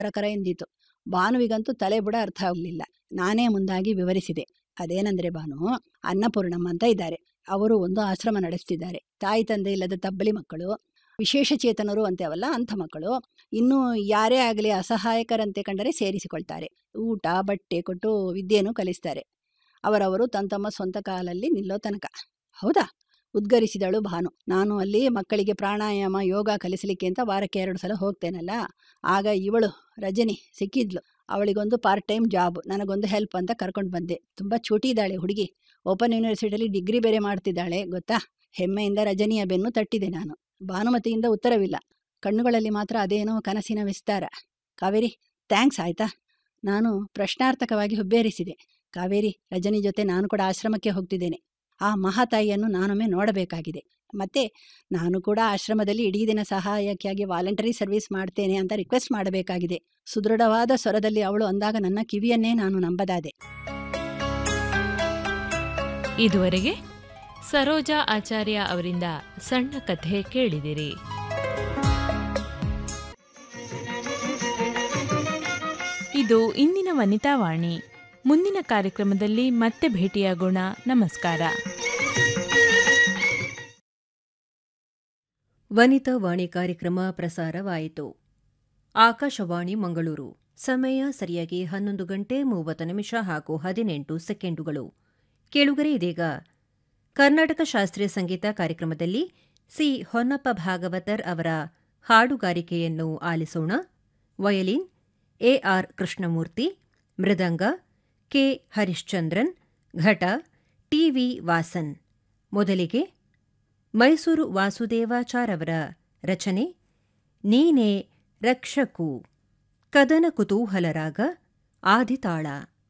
ಕರ ಎಂದಿತು ಭಾನುವಿಗಂತೂ ತಲೆ ಬುಡ ಅರ್ಥ ಆಗಲಿಲ್ಲ ನಾನೇ ಮುಂದಾಗಿ ವಿವರಿಸಿದೆ ಅದೇನಂದ್ರೆ ಭಾನು ಅನ್ನಪೂರ್ಣಮ್ಮ ಅಂತ ಇದ್ದಾರೆ ಅವರು ಒಂದು ಆಶ್ರಮ ನಡೆಸ್ತಿದ್ದಾರೆ ತಾಯಿ ತಂದೆ ಇಲ್ಲದ ತಬ್ಬಲಿ ಮಕ್ಕಳು ವಿಶೇಷ ಚೇತನರು ಅಂತೇವಲ್ಲ ಅಂಥ ಮಕ್ಕಳು ಇನ್ನು ಯಾರೇ ಆಗಲಿ ಅಸಹಾಯಕರಂತೆ ಕಂಡರೆ ಸೇರಿಸಿಕೊಳ್ತಾರೆ ಊಟ ಬಟ್ಟೆ ಕೊಟ್ಟು ವಿದ್ಯೆಯನ್ನು ಕಲಿಸ್ತಾರೆ ಅವರವರು ತಮ್ಮ ತಮ್ಮ ಸ್ವಂತ ಕಾಲಲ್ಲಿ ನಿಲ್ಲೋ ತನಕ ಹೌದಾ ಉದ್ಗರಿಸಿದಳು ಭಾನು ನಾನು ಅಲ್ಲಿ ಮಕ್ಕಳಿಗೆ ಪ್ರಾಣಾಯಾಮ ಯೋಗ ಕಲಿಸಲಿಕ್ಕೆ ಅಂತ ವಾರಕ್ಕೆ ಎರಡು ಸಲ ಹೋಗ್ತೇನಲ್ಲ ಆಗ ಇವಳು ರಜನಿ ಸಿಕ್ಕಿದ್ಲು ಅವಳಿಗೊಂದು ಪಾರ್ಟ್ ಟೈಮ್ ಜಾಬ್ ನನಗೊಂದು ಹೆಲ್ಪ್ ಅಂತ ಕರ್ಕೊಂಡು ಬಂದೆ ತುಂಬ ಚೂಟಿ ಇದ್ದಾಳೆ ಹುಡುಗಿ ಓಪನ್ ಯೂನಿವರ್ಸಿಟಿಯಲ್ಲಿ ಡಿಗ್ರಿ ಬೇರೆ ಮಾಡ್ತಿದ್ದಾಳೆ ಗೊತ್ತಾ ಹೆಮ್ಮೆಯಿಂದ ರಜನಿಯ ಬೆನ್ನು ತಟ್ಟಿದೆ ನಾನು ಭಾನುಮತಿಯಿಂದ ಉತ್ತರವಿಲ್ಲ ಕಣ್ಣುಗಳಲ್ಲಿ ಮಾತ್ರ ಅದೇನೋ ಕನಸಿನ ವಿಸ್ತಾರ ಕಾವೇರಿ ಥ್ಯಾಂಕ್ಸ್ ಆಯ್ತಾ ನಾನು ಪ್ರಶ್ನಾರ್ಥಕವಾಗಿ ಹುಬ್ಬೇರಿಸಿದೆ ಕಾವೇರಿ ರಜನಿ ಜೊತೆ ನಾನು ಕೂಡ ಆಶ್ರಮಕ್ಕೆ ಹೋಗ್ತಿದ್ದೇನೆ ಆ ಮಹಾತಾಯಿಯನ್ನು ನಾನೊಮ್ಮೆ ನೋಡಬೇಕಾಗಿದೆ ಮತ್ತೆ ನಾನು ಕೂಡ ಆಶ್ರಮದಲ್ಲಿ ಇಡೀ ದಿನ ಸಹಾಯಕ್ಕಾಗಿ ವಾಲಂಟರಿ ಸರ್ವಿಸ್ ಮಾಡ್ತೇನೆ ಅಂತ ರಿಕ್ವೆಸ್ಟ್ ಮಾಡಬೇಕಾಗಿದೆ ಸುದೃಢವಾದ ಸ್ವರದಲ್ಲಿ ಅವಳು ಅಂದಾಗ ನನ್ನ ಕಿವಿಯನ್ನೇ ನಾನು ನಂಬದಾದೆ ಇದುವರೆಗೆ ಸರೋಜಾ ಆಚಾರ್ಯ ಅವರಿಂದ ಸಣ್ಣ ಕಥೆ ಕೇಳಿದಿರಿ ಇದು ಇಂದಿನ ವನಿತಾವಾಣಿ ಮುಂದಿನ ಕಾರ್ಯಕ್ರಮದಲ್ಲಿ ಮತ್ತೆ ಭೇಟಿಯಾಗೋಣ ನಮಸ್ಕಾರ ವನಿತಾ ವಾಣಿ ಕಾರ್ಯಕ್ರಮ ಪ್ರಸಾರವಾಯಿತು ಆಕಾಶವಾಣಿ ಮಂಗಳೂರು ಸಮಯ ಸರಿಯಾಗಿ ಹನ್ನೊಂದು ಗಂಟೆ ಮೂವತ್ತು ನಿಮಿಷ ಹಾಗೂ ಹದಿನೆಂಟು ಸೆಕೆಂಡುಗಳು ಕೇಳುಗರೆ ಇದೀಗ ಕರ್ನಾಟಕ ಶಾಸ್ತ್ರೀಯ ಸಂಗೀತ ಕಾರ್ಯಕ್ರಮದಲ್ಲಿ ಸಿ ಹೊನ್ನಪ್ಪ ಭಾಗವತರ್ ಅವರ ಹಾಡುಗಾರಿಕೆಯನ್ನು ಆಲಿಸೋಣ ವಯಲಿನ್ ಎಆರ್ ಕೃಷ್ಣಮೂರ್ತಿ ಮೃದಂಗ ಕೆ ಹರಿಶ್ಚಂದ್ರನ್ ಘಟ ಟಿವಿ ವಾಸನ್ ಮೊದಲಿಗೆ ಮೈಸೂರು ವಾಸುದೇವಾಚಾರವರ ರಚನೆ ನೀನೇ ರಕ್ಷಕು ಕದನ ಕುತೂಹಲರಾಗ ಆದಿತಾಳ